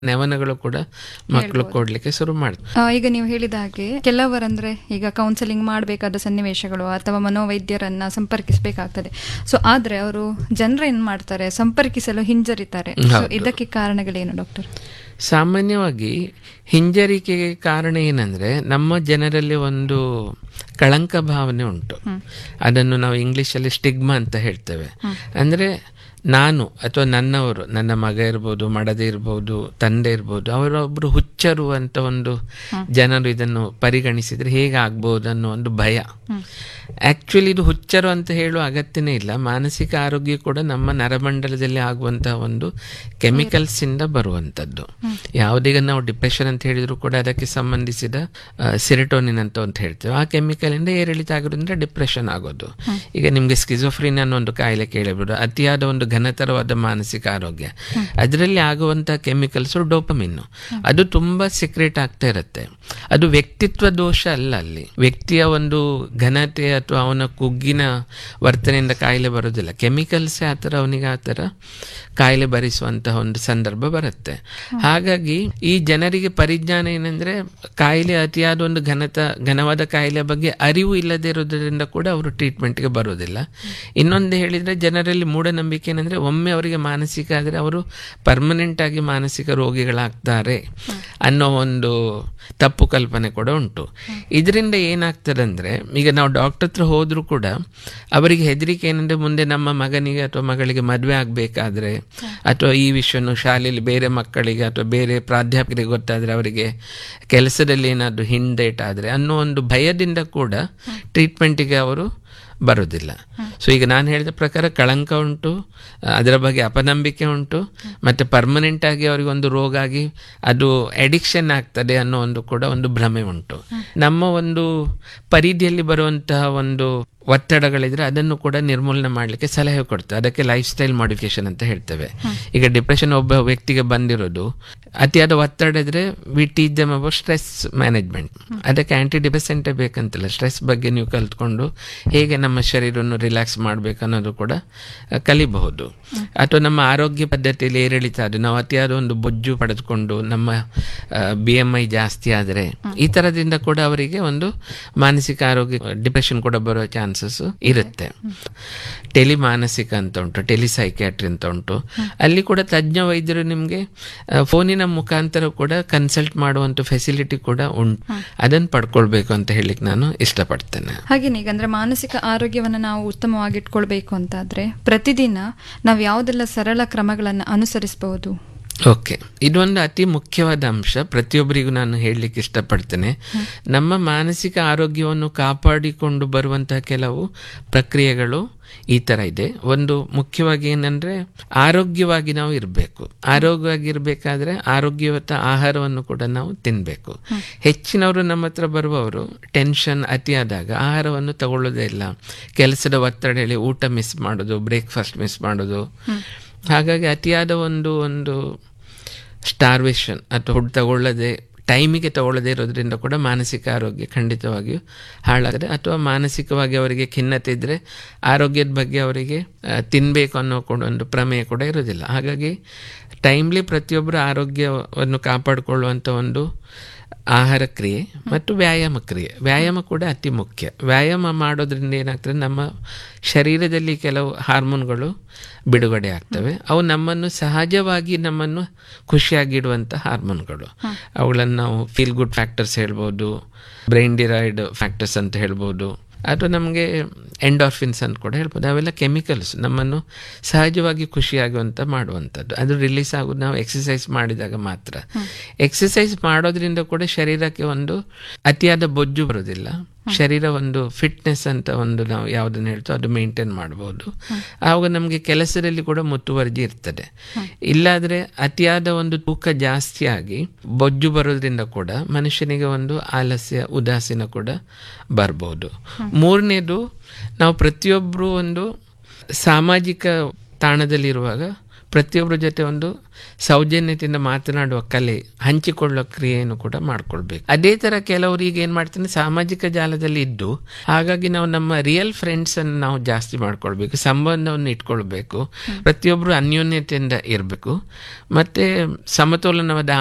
ನೆವನಗಳು ಕೂಡ ಮಕ್ಕಳು ಕೊಡ್ಲಿಕ್ಕೆ ಶುರು ಮಾಡ್ತಾರೆ ಆ, ಈಗ ನೀವು ಹೇಳಿದ ಹಾಗೆ ಕೆಲವರಂದ್ರೆ ಈಗ ಕೌನ್ಸೆಲಿಂಗ್ ಮಾಡಬೇಕಾದ ಸನ್ನಿವೇಶಗಳು ಅಥವಾ ಮನೋವೈದ್ಯರನ್ನ ಸಂಪರ್ಕಿಸಬೇಕಾಗ್ತದೆ ಸೊ ಆದ್ರೆ ಅವರು ಜನರು ಏನ್ ಮಾಡ್ತಾರೆ ಸಂಪರ್ಕಿಸಲು ಹಿಂಜರಿತಾರೆ ಸೊ ಹೌದು. ಇದಕ್ಕೆ ಕಾರಣಗಳೇನು ಡಾಕ್ಟರ್ ಸಾಮಾನ್ಯವಾಗಿ ಹಿಂಜರಿಕೆಗೆ ಕಾರಣ ಏನಂದ್ರೆ ನಮ್ಮ ಜನರಲ್ಲಿ ಒಂದು ಕಳಂಕ ಭಾವನೆ ಉಂಟು ಅದನ್ನು ನಾವು ಇಂಗ್ಲಿಷಲ್ಲಿ ಸ್ಟಿಗ್ಮಾ ಅಂತ ಹೇಳ್ತೇವೆ ಅಂದ್ರೆ ನಾನು ಅಥವಾ ನನ್ನವರು ನನ್ನ ಮಗ ಇರ್ಬೋದು ಮಡದಿ ಇರ್ಬೋದು ತಂದೆ ಇರ್ಬೋದು ಅವರೊಬ್ಬರು ಹುಚ್ಚರು ಅಂತ ಒಂದು ಜನರು ಇದನ್ನು ಪರಿಗಣಿಸಿದ್ರೆ ಹೇಗೆ ಆಗ್ಬೋದು ಅನ್ನೋ ಒಂದು ಭಯ ಆಕ್ಚುಲಿ ಇದು ಹುಚ್ಚರು ಅಂತ ಹೇಳುವ ಅಗತ್ಯನೇ ಇಲ್ಲ ಮಾನಸಿಕ ಆರೋಗ್ಯ ಕೂಡ ನಮ್ಮ ನರಮಂಡಲದಲ್ಲಿ ಆಗುವಂತಹ ಒಂದು ಕೆಮಿಕಲ್ಸ್ ಇಂದ ಬರುವಂತದ್ದು ಯಾವುದೀಗ ನಾವು ಡಿಪ್ರೆಷನ್ ಅಂತ ಹೇಳಿದ್ರು ಕೂಡ ಅದಕ್ಕೆ ಸಂಬಂಧಿಸಿದ ಸಿರಿಟೋನಿನ್ ಅಂತ ಅಂತ ಹೇಳ್ತೇವೆ ಆ ಕೆಮಿಕಲ್ ಇಂದ ಏರಿಳಿತ ಆಗೋದ್ರಿಂದ ಡಿಪ್ರೆಷನ್ ಆಗೋದು ಈಗ ನಿಮ್ಗೆ ಸ್ಕಿಜೋಫ್ರಿನ್ ಅನ್ನೋ ಒಂದು ಕಾಯಿಲೆ ಕೇಳಿಬಿಡು ಅತಿಯಾದ ಒಂದು ಘನತರವಾದ ಮಾನಸಿಕ ಆರೋಗ್ಯ ಅದರಲ್ಲಿ ಆಗುವಂತಹ ಕೆಮಿಕಲ್ಸ್ ಡೋಪಮಿನ್ ಅದು ತುಂಬಾ ಸೀಕ್ರೆಟ್ ಆಗ್ತಾ ಇರುತ್ತೆ ಅದು ವ್ಯಕ್ತಿತ್ವ ದೋಷ ಅಲ್ಲ ಅಲ್ಲಿ ವ್ಯಕ್ತಿಯ ಒಂದು ಘನತೆ ಅಥವಾ ಅವನ ಕುಗ್ಗಿನ ವರ್ತನೆಯಿಂದ ಕಾಯಿಲೆ ಬರೋದಿಲ್ಲ ಕೆಮಿಕಲ್ಸ್ ಆ ಥರ ಅವನಿಗೆ ಆ ಥರ ಕಾಯಿಲೆ ಭರಿಸುವಂತಹ ಒಂದು ಸಂದರ್ಭ ಬರುತ್ತೆ ಹಾಗಾಗಿ ಈ ಜನರಿಗೆ ಪರಿಜ್ಞಾನ ಏನಂದ್ರೆ ಕಾಯಿಲೆ ಅತಿಯಾದ ಒಂದು ಘನತ ಘನವಾದ ಕಾಯಿಲೆ ಬಗ್ಗೆ ಅರಿವು ಇಲ್ಲದೆ ಇರೋದ್ರಿಂದ ಕೂಡ ಅವರು ಟ್ರೀಟ್ಮೆಂಟ್ಗೆ ಬರೋದಿಲ್ಲ ಇನ್ನೊಂದು ಹೇಳಿದ್ರೆ ಜನರಲ್ಲಿ ಮೂಢನಂಬಿಕೆ ಏನಂದ್ರೆ ಒಮ್ಮೆ ಅವರಿಗೆ ಮಾನಸಿಕ ಆದರೆ ಅವರು ಪರ್ಮನೆಂಟ್ ಆಗಿ ಮಾನಸಿಕ ರೋಗಿಗಳಾಗ್ತಾರೆ ಅನ್ನೋ ಒಂದು ತಪ್ಪು ಕಲ್ಪನೆ ಕೂಡ ಉಂಟು ಇದರಿಂದ ಏನಾಗ್ತದೆ ಅಂದ್ರೆ ಈಗ ನಾವು ಡಾಕ್ಟರ್ ಹತ್ರ ಹೋದ್ರೂ ಕೂಡ ಅವರಿಗೆ ಹೆದರಿಕೆ ಏನಂದ್ರೆ ಮುಂದೆ ನಮ್ಮ ಮಗನಿಗೆ ಅಥವಾ ಮಗಳಿಗೆ ಮದುವೆ ಆಗಬೇಕಾದ್ರೆ ಅಥವಾ ಈ ವಿಷಯವನ್ನು ಶಾಲೆಯಲ್ಲಿ ಬೇರೆ ಮಕ್ಕಳಿಗೆ ಅಥವಾ ಬೇರೆ ಪ್ರಾಧ್ಯಾಪಕರಿಗೆ ಗೊತ್ತಾದ್ರೆ ಅವರಿಗೆ ಕೆಲಸದಲ್ಲಿ ಏನಾದರೂ ಹಿಂದೇಟ್ ಆದರೆ ಅನ್ನೋ ಒಂದು ಭಯದಿಂದ ಕೂಡ ಟ್ರೀಟ್ಮೆಂಟಿಗೆ ಅವರು ಬರೋದಿಲ್ಲ ಸೊ ಈಗ ನಾನು ಹೇಳಿದ ಪ್ರಕಾರ ಕಳಂಕ ಉಂಟು ಅದರ ಬಗ್ಗೆ ಅಪನಂಬಿಕೆ ಉಂಟು ಮತ್ತೆ ಪರ್ಮನೆಂಟ್ ಆಗಿ ಅವರಿಗೆ ಒಂದು ರೋಗ ಆಗಿ ಅದು ಅಡಿಕ್ಷನ್ ಆಗ್ತದೆ ಅನ್ನೋ ಒಂದು ಕೂಡ ಒಂದು ಭ್ರಮೆ ಉಂಟು ನಮ್ಮ ಒಂದು ಪರಿಧಿಯಲ್ಲಿ ಬರುವಂತಹ ಒಂದು ಒತ್ತಡಗಳಿದ್ರೆ ಅದನ್ನು ಕೂಡ ನಿರ್ಮೂಲನೆ ಮಾಡಲಿಕ್ಕೆ ಸಲಹೆ ಕೊಡ್ತೇವೆ ಅದಕ್ಕೆ ಲೈಫ್ ಸ್ಟೈಲ್ ಮಾಡಿಫಿಕೇಶನ್ ಅಂತ ಹೇಳ್ತೇವೆ ಈಗ ಡಿಪ್ರೆಷನ್ ಒಬ್ಬ ವ್ಯಕ್ತಿಗೆ ಬಂದಿರೋದು ಅತಿಯಾದ ಒತ್ತಡ ಇದ್ರೆ we teach them about stress management ಅದಕ್ಕೆ ಆಂಟಿ ಡಿಪ್ರೆಸೆಂಟೇ ಬೇಕಂತಿಲ್ಲ ಸ್ಟ್ರೆಸ್ ಬಗ್ಗೆ ನೀವು ಕಲ್ತ್ಕೊಂಡು ಹೇಗೆ ನಮ್ಮ ಶರೀರವನ್ನು ರಿಲ್ಯಾಕ್ಸ್ ಮಾಡಬೇಕು ಅನ್ನೋದು ಕೂಡ ಆ, ಕಲಿಬಹುದು ಅಥವಾ ನಮ್ಮ ಆರೋಗ್ಯ ಪದ್ಧತಿಯಲ್ಲಿ ಏರಿಳಿತ ಅದು ನಾವು ಅತಿಯಾದ ಒಂದು ಬೊಜ್ಜು ಪಡೆದುಕೊಂಡು ನಮ್ಮ ಬಿ ಎಮ್ ಐ ಜಾಸ್ತಿ ಆದರೆ ಈ ಥರದಿಂದ ಕೂಡ ಅವರಿಗೆ ಒಂದು ಮಾನಸಿಕ ಆರೋಗ್ಯ ಡಿಪ್ರೆಷನ್ ಕೂಡ ಬರೋ ಚಾನ್ಸಸ್ ಇರುತ್ತೆ ಟೆಲಿ ಮಾನಸಿಕ ಅಂತ ಉಂಟು ಟೆಲಿ ಸೈಕ್ಯಾಟ್ರಿ ಅಂತ ಉಂಟು ಅಲ್ಲಿ ಕೂಡ ತಜ್ಞ ವೈದ್ಯರು ನಿಮಗೆ ಫೋನಿನ ಮುಖಾಂತರ ಕೂಡ ಕನ್ಸಲ್ಟ್ ಮಾಡುವಂಥ ಫೆಸಿಲಿಟಿ ಕೂಡ ಉಂಟು ಅದನ್ನು ಪಡ್ಕೊಳ್ಬೇಕು ಅಂತ ಹೇಳಿಕ್ ನಾನು ಇಷ್ಟಪಡ್ತೇನೆ ಹಾಗೇನೆ ಈಗ ಅಂದ್ರೆ ಮಾನಸಿಕ ಆರೋಗ್ಯವನ್ನ ನಾವು ಉತ್ತಮವಾಗಿ ಇಟ್ಕೊಳ್ಬೇಕು ಅಂತಾದ್ರೆ ಪ್ರತಿದಿನ ನಾವು ಯಾವುದೆಲ್ಲ ಸರಳ ಕ್ರಮಗಳನ್ನ ಅನುಸರಿಸಬಹುದು ಓಕೆ ಇದೊಂದು ಅತಿ ಮುಖ್ಯವಾದ ಅಂಶ ಪ್ರತಿಯೊಬ್ಬರಿಗೂ ನಾನು ಹೇಳಲಿಕ್ಕೆ ಇಷ್ಟಪಡ್ತೇನೆ ನಮ್ಮ ಮಾನಸಿಕ ಆರೋಗ್ಯವನ್ನು ಕಾಪಾಡಿಕೊಂಡು ಬರುವಂತಹ ಕೆಲವು ಪ್ರಕ್ರಿಯೆಗಳು ಈ ಥರ ಇದೆ ಒಂದು ಮುಖ್ಯವಾಗಿ ಏನಂದ್ರೆ ಆರೋಗ್ಯವಾಗಿ ನಾವು ಇರಬೇಕು ಆರೋಗ್ಯವಾಗಿ ಇರಬೇಕಾದ್ರೆ ಆರೋಗ್ಯಯುತ ಆಹಾರವನ್ನು ಕೂಡ ನಾವು ತಿನ್ನಬೇಕು ಹೆಚ್ಚಿನವರು ನಮ್ಮ ಹತ್ರ ಬರುವವರು ಟೆನ್ಷನ್ ಅತಿಯಾದಾಗ ಆಹಾರವನ್ನು ತಗೊಳ್ಳೋದೇ ಇಲ್ಲ ಕೆಲಸದ ಒತ್ತಡ ಹೇಳಿ ಊಟ ಮಿಸ್ ಮಾಡೋದು ಬ್ರೇಕ್ಫಾಸ್ಟ್ ಮಿಸ್ ಮಾಡೋದು ಹಾಗಾಗಿ ಅತಿಯಾದ ಒಂದು ಒಂದು ಸ್ಟಾರ್ವೇಷನ್ ಅಥವಾ ಫುಡ್ ತಗೊಳ್ಳದೆ ಟೈಮಿಗೆ ತಗೊಳ್ಳದೇ ಇರೋದ್ರಿಂದ ಕೂಡ ಮಾನಸಿಕ ಆರೋಗ್ಯ ಖಂಡಿತವಾಗಿಯೂ ಹಾಳಾಗಿದೆ ಅಥವಾ ಮಾನಸಿಕವಾಗಿ ಅವರಿಗೆ ಖಿನ್ನತೆ ಇದ್ದರೆ ಆರೋಗ್ಯದ ಬಗ್ಗೆ ಅವರಿಗೆ ಆ, ತಿನ್ಬೇಕು ಅನ್ನೋ ಕೂಡ ಒಂದು ಪ್ರಮೇಯ ಕೂಡ ಇರೋದಿಲ್ಲ ಹಾಗಾಗಿ ಟೈಮ್ಲಿ ಪ್ರತಿಯೊಬ್ಬರು ಆರೋಗ್ಯವನ್ನು ಕಾಪಾಡಿಕೊಳ್ಳುವಂಥ ಒಂದು ಆಹಾರ ಕ್ರಿಯೆ ಮತ್ತು ವ್ಯಾಯಾಮ ಕ್ರಿಯೆ ವ್ಯಾಯಾಮ ಕೂಡ ಅತಿ ಮುಖ್ಯ ವ್ಯಾಯಾಮ ಮಾಡೋದ್ರಿಂದ ಏನಾಗ್ತದೆ ನಮ್ಮ ಶರೀರದಲ್ಲಿ ಕೆಲವು ಹಾರ್ಮೋನ್ಗಳು ಬಿಡುಗಡೆ ಆಗ್ತವೆ ಅವು ನಮ್ಮನ್ನು ಸಹಜವಾಗಿ ನಮ್ಮನ್ನು ಖುಷಿಯಾಗಿಡುವಂಥ ಹಾರ್ಮೋನ್ಗಳು ಅವುಗಳನ್ನು ನಾವು ಫೀಲ್ ಗುಡ್ ಫ್ಯಾಕ್ಟರ್ಸ್ ಹೇಳ್ಬೋದು ಬ್ರೈನ್ ಡಿರೈಡ್ ಫ್ಯಾಕ್ಟರ್ಸ್ ಅಂತ ಹೇಳ್ಬೋದು ಅಥವಾ ನಮಗೆ ಎಂಡಾರ್ಫಿನ್ಸ್ ಅಂತ ಕೂಡ ಹೇಳ್ಬೋದು ಅವೆಲ್ಲ ಕೆಮಿಕಲ್ಸ್ ನಮ್ಮನ್ನು ಸಹಜವಾಗಿ ಖುಷಿಯಾಗುವಂತ ಮಾಡುವಂಥದ್ದು ಅದು ರಿಲೀಸ್ ಆಗೋದು ನಾವು ಎಕ್ಸಸೈಸ್ ಮಾಡಿದಾಗ ಮಾತ್ರ ಎಕ್ಸಸೈಸ್ ಮಾಡೋದ್ರಿಂದ ಕೂಡ ಶರೀರಕ್ಕೆ ಒಂದು ಅತಿಯಾದ ಬೊಜ್ಜು ಬರೋದಿಲ್ಲ ಶರೀರ ಒಂದು ಫಿಟ್ನೆಸ್ ಅಂತ ಒಂದು ನಾವು ಯಾವುದನ್ನು ಹೇಳ್ತೋ ಅದು ಮೇಂಟೈನ್ ಮಾಡ್ಬೋದು ಆವಾಗ ನಮಗೆ ಕೆಲಸದಲ್ಲಿ ಕೂಡ ಮುತುವರ್ಜಿ ಇರ್ತದೆ ಇಲ್ಲಾದ್ರೆ ಅತಿಯಾದ ಒಂದು ತೂಕ ಜಾಸ್ತಿ ಆಗಿ ಬೊಜ್ಜು ಬರೋದ್ರಿಂದ ಕೂಡ ಮನುಷ್ಯನಿಗೆ ಒಂದು ಆಲಸ್ಯ ಉದಾಸೀನ ಕೂಡ ಬರ್ಬೋದು ಮೂರನೇದು ನಾವು ಪ್ರತಿಯೊಬ್ಬರು ಒಂದು ಸಾಮಾಜಿಕ ತಾಣದಲ್ಲಿರುವಾಗ ಪ್ರತಿಯೊಬ್ಬರ ಜೊತೆ ಒಂದು ಸೌಜನ್ಯತೆಯಿಂದ ಮಾತನಾಡುವ ಕಲೆ ಹಂಚಿಕೊಳ್ಳುವ ಕ್ರಿಯೆಯನ್ನು ಕೂಡ ಮಾಡ್ಕೊಳ್ಬೇಕು ಅದೇ ತರ ಕೆಲವರು ಈಗ ಏನ್ ಮಾಡ್ತಾರೆ ಸಾಮಾಜಿಕ ಜಾಲದಲ್ಲಿ ಇದ್ದು ಹಾಗಾಗಿ ನಾವು ನಮ್ಮ ರಿಯಲ್ ಫ್ರೆಂಡ್ಸ್ ಅನ್ನು ನಾವು ಜಾಸ್ತಿ ಮಾಡ್ಕೊಳ್ಬೇಕು ಸಂಬಂಧವನ್ನು ಇಟ್ಕೊಳ್ಬೇಕು ಪ್ರತಿಯೊಬ್ಬರು ಅನ್ಯೋನ್ಯತೆಯಿಂದ ಇರಬೇಕು ಮತ್ತೆ ಸಮತೋಲನವಾದ